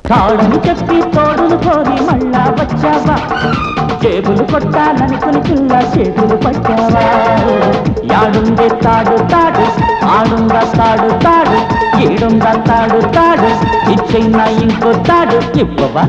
తాడని చెప్పి తోడును కోరి మళ్ళా వచ్చావా జేబులు కొట్టాలనుకుని పిల్ల చేతులు పట్టావా యాడుందే తాడు తాడు ఆడుందా తాడు తాడు ఈడుందా తాడు తాడు ఇచ్చైనా ఇంకో తాడు ఇవ్వవా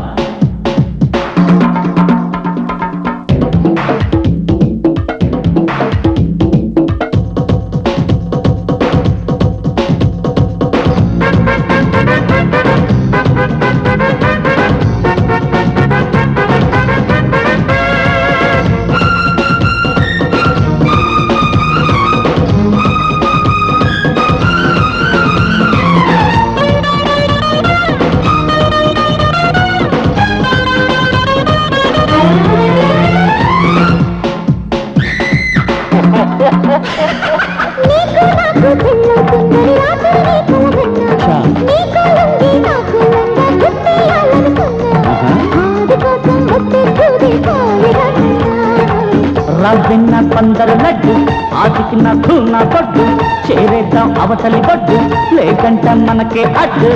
నీకు నాకు పెళ్ళవుతుందని రాత్రి నీకు విన్నా. నీకు లుంగి నాకు లంగా కుట్టేయాలనుకున్నా. ఆడి కోసం ఒట్టెక్కుది పోయిరన్నా. రవ్వెన్న పందరు లడ్డు ఆటికి నాకు నా పడ్డు చేరేద్దాం అవతలి పడ్డు లేకంట మనకే అడ్డు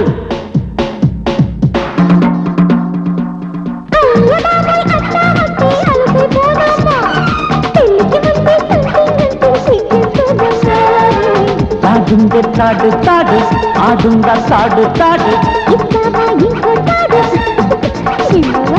అయ్యబాబోయ్ అట్టా వస్తే అలసిపోదామా? పెళ్ళికి ముందే సంథింగ్ అంటూ సిగ్గేస్తుందమ్మా. తాగుందే తాడు తాడు ఆడుందా తాడు తాడు ఇస్తావా ఇంకో తాడు? ఇవ్వవా?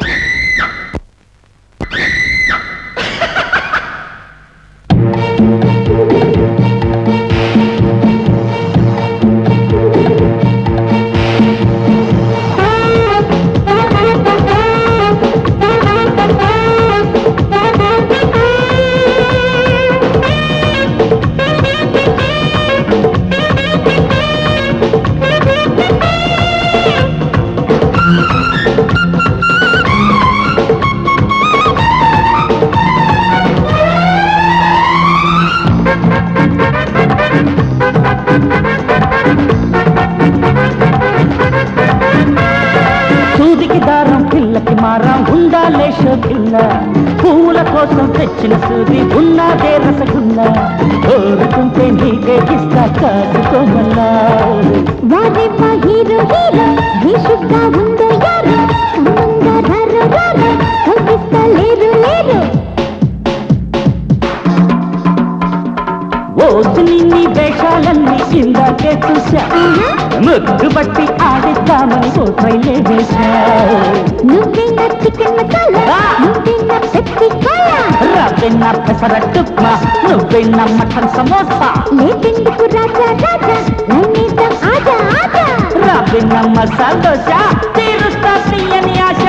సూదికి దారం పిల్లకి మారం ఉందా లేష పిల్ల పువ్వుల కోసం తెచ్చిన సూది ఉన్నదే రసగుల్ల కోరుకుంటే నీకే ఇస్తా కాదుకోమల్లా వారెవ్వ హీరో హీరో భీషుగ్గా ఉందో యారో సమంగా రారో రారో కనిపిస్తా లేరు లేరు ఓసి నీ వేషాలన్నీ ఇందాకే చూశా ముగ్గు బట్టి ఆడిద్దామని ఓ ట్రైలే వేశా నువ్వెన్న చికెన్ మసాలా నువ్వెన్న పెప్సీ కోలా రవ్వెన్న పెసరట్టుప్మా నువ్వెన్న మటన్ సమోసా లేటెందుకు రాజా రాజా నన్నేద్దాం ఆజా ఆజా రవ్వెన్న మసాలా దోశ తీరుస్తా తీయని ఆశ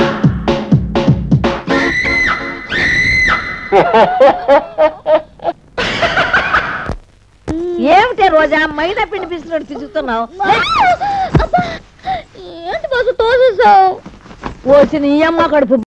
ఏమిటే రోజా మైదా పిండి పిసినట్టు తిరుగుతున్నావు అబ్బా! ఏంటి బాసు తోసేసావు వచ్చిన ఈ అమ్మ కడుపు